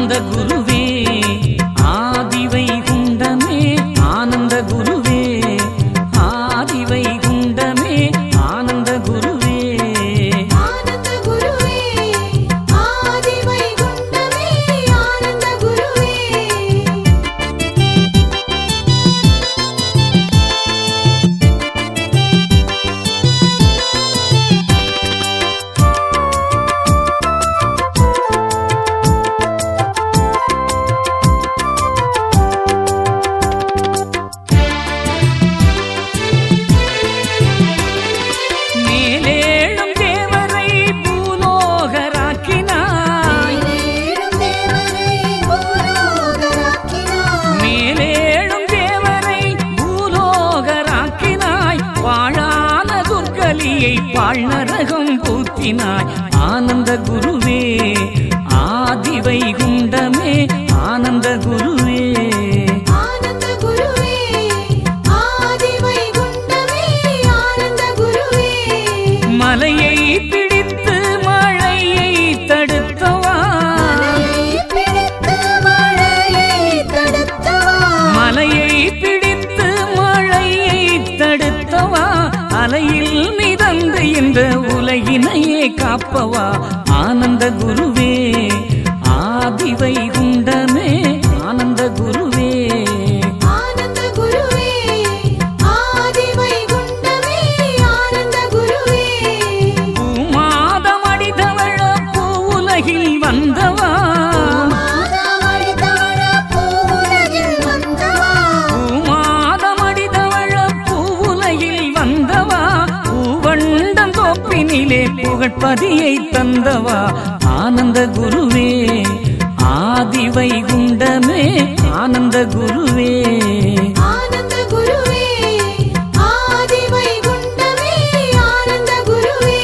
ஆனந்த குருவே ஆதிவை குண்டமே ஆனந்த குருவே ஆதிவை குண்டமே ஆனந்த குருவே ஆனந்த குருவே ஆதி வைகுண்டமே ஆனந்த குருவே மேலேழும் தேவரை பூலோகராக்கினாய் மேலேழும் தேவரை பூலோகராக்கினாய் மேலேழும் தேவரை பூலோகராக்கினாய் வாழான துர்கலியை வாழ்நரகம் பூத்தினாய் ஆனந்த குருவே ஆதிவை குண்டமே ஆனந்த குருவே ஆனந்த குருவே ஆதி வைகுண்டமே ஆனந்த குருவே மலையை பிடித்து மழையை தடுத்தவா மலையை பிடித்து மழையை தடுத்தவா மலையை பிடித்து மழையை தடுத்தவா அலையில் மிதந்து இந்த உலகினையே காப்பவா ஆனந்த குருவே ஆதிவை குண்டமே ஆனந்த குருவே ஆனந்த குருவே ஆதி வைகுண்டமே ஆனந்த குருவே பூமாதம் அடிதவழ பூவுலகில் வந்தவா மாதாவளி தவழ பூவுலகில் வந்தவா பூமாதம் அடிதவழ பூவுலகில் வந்தவா பூவண்டம் கோப்பினிலே புகழ்பதியை தந்தவா ஆனந்த குருவே ஆதிவை குண்டமே ஆனந்த குருவே ஆனந்த குருவே ஆதி வைகுண்டமே ஆனந்த குருவே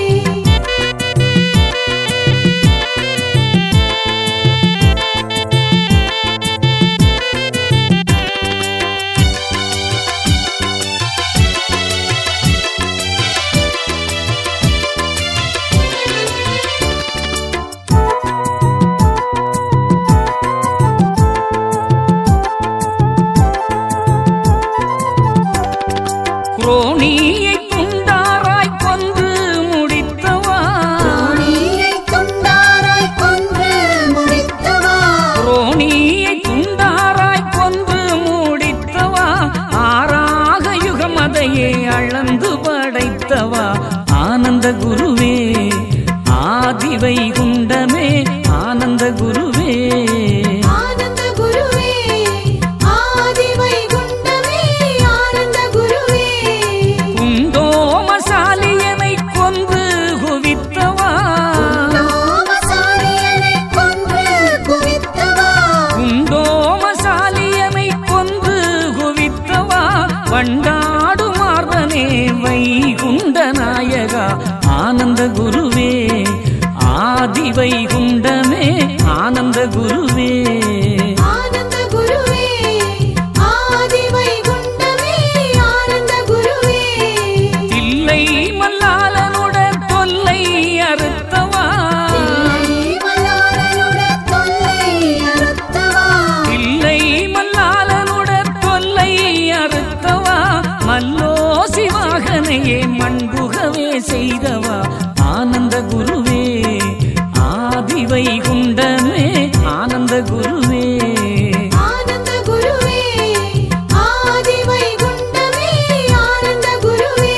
குரோணியை குண்டாராய் கொன்று முடித்தவா நீயை துண்டாராய் கொன்று முடித்தவா குரோணியை குண்டாராய் கொன்று முடித்தவா ஆறாக யுகமதையே அளந்து படைத்தவா ஆனந்த குருவே ஆதிவை குண்டமே ஆனந்த குருவே ஆனந்த குருவே ஆதி வைகுண்டமே ஆனந்த குருவே குண்டோமசாலியனை கொன்று குவித்தவா லோமசாரியனை கொன்று குவித்தவா குண்டோமசாலியனை கொன்று குவித்தவா வண்டாடு மார்பனே வைகுண்ட நாயகா ஆனந்த குருவே ஆதிவை குண்டமே ஆனந்த குருவே ஆனந்த குருவே ஆதி வைகுண்டமே ஆனந்த குருவே தில்லை மல்லாளனுடன் தொல்லை அறுத்தவா மலாரனுடைய தொல்லை அறுத்தவா தில்லை மல்லாளனுடன் தொல்லை அறுத்தவா மல்லோசி வாகனையே மண்புகவே செய்தவா ஆனந்த குருவே ஆதிவை குண்டமே ஆனந்த குருவே ஆனந்த குருவே ஆதி வைகுண்டமே ஆனந்த குருவே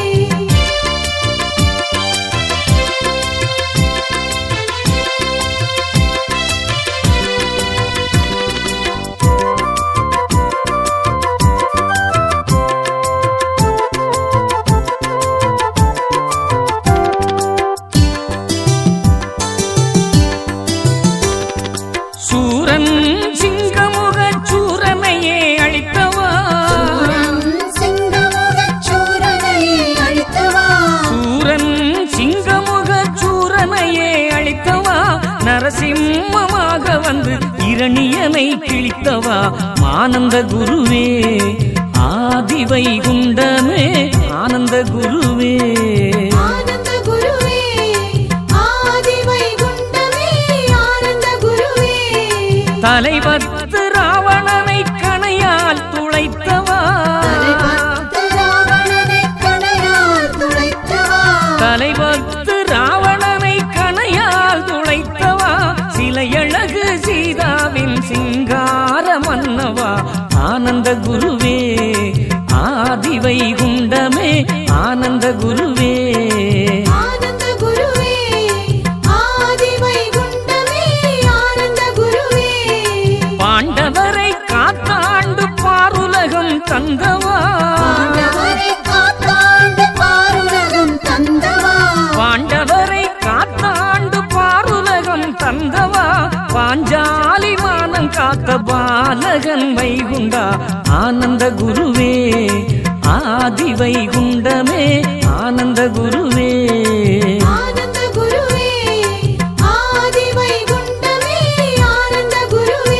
சூரன் சிங்கமுக சூரனையே அழித்தவா சிங்கமுகச் சூரனையே அழித்தவா சூரன் சிங்கமுக சூரனையே அழித்தவா நரசிம்மமாக வந்து இரணியனை கிழித்தவா ஆனந்த குருவே ஆதிவை குண்டமே ஆனந்த குருவே ஆனந்த குருவே ஆதி வைகுண்டமே ஆனந்த குருவே தலைவத்து ராவணனை கணையால் துளைத்தவா தலைவத்து ராவணனை கணையால் துளைத்தவா தலைவத்து ராவணனை கணையால் துளைத்தவா சிலையழகு சீதாவின் சிங்கார மன்னவா ஆனந்த குருவே ஆதிவை குண்டமே ஆனந்த குருவே ஆனந்த குருவே ஆதி வைகுண்டமே ஆனந்த குருவே பாண்டவரை காத்தாண்டு பாருலகம் தந்தவா ஆண்டவரை காத்தாண்டு பாருலகம் தந்தவா பாண்டவரை காத்தாண்டு பாருலகம் தந்தவா பாஞ்சாலி மானம் காத்த பாலகன் வைகுண்டா ஆனந்த குருவே ஆதி வைகுண்டமே ஆனந்த குருவே ஆனந்த குருவே ஆதி வைகுண்டமே ஆனந்த குருவே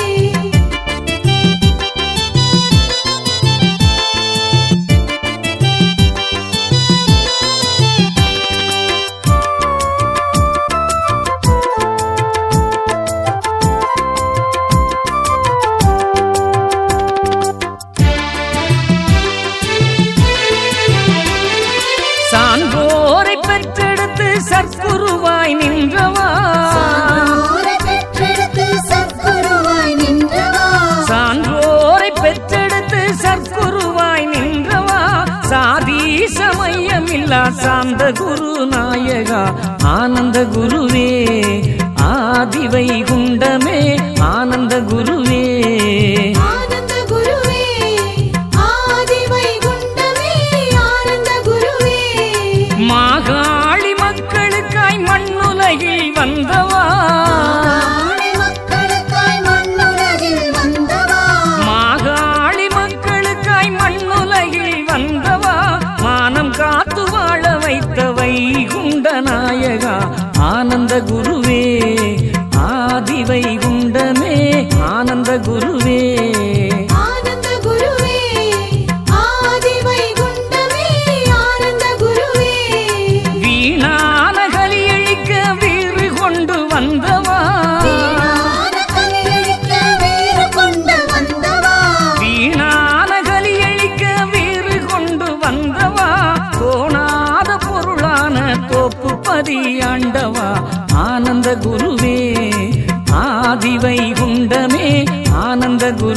சான்றோரை பெற்றெடுத்து சற்குருவாய் நின்றவா சான்றோரை பெற்றெடுத்து சத்குருவாய் நின்றவா சான்றோரை பெற்றெடுத்து சற்குருவாய் நின்றவா சாதி சமயமில்லா சாந்த குரு நாயகா ஆனந்த குருவே ஆதிவை குண்டமே ஆனந்த குருவே ஆனந்த குருவே ஆதி வைகுண்டமே ஆனந்த குருவே மாகாளி மக்களுக்காய் மண்ணுலகில் வந்தவா ஆணை மக்களுக்காய் மண்ணுலகில் வந்தவா மாகாளி மக்களுக்காய் மண்ணுலகில் வந்தவா மானம் காத்து வாழ வைத்த வைகுண்ட நாயகா ஆனந்த குருவே ஆதி வைகுண்டமே ஆனந்த குருவே ஆனந்த குருவே ஆதி வைகுண்டமே ஆனந்த குருவே வீணான கலியழிக்க வீறு கொண்டு வந்தவா வீணான கலியழிக்க வேறு கொண்டு வந்தவா வீணான கலியழிக்க வீறு கொண்டு வந்தவா தோணாத பொருளான தோப்பு பதியாண்டவா ஆனந்த குருவே ஆதிவை குண்டமே ஆனந்த குரு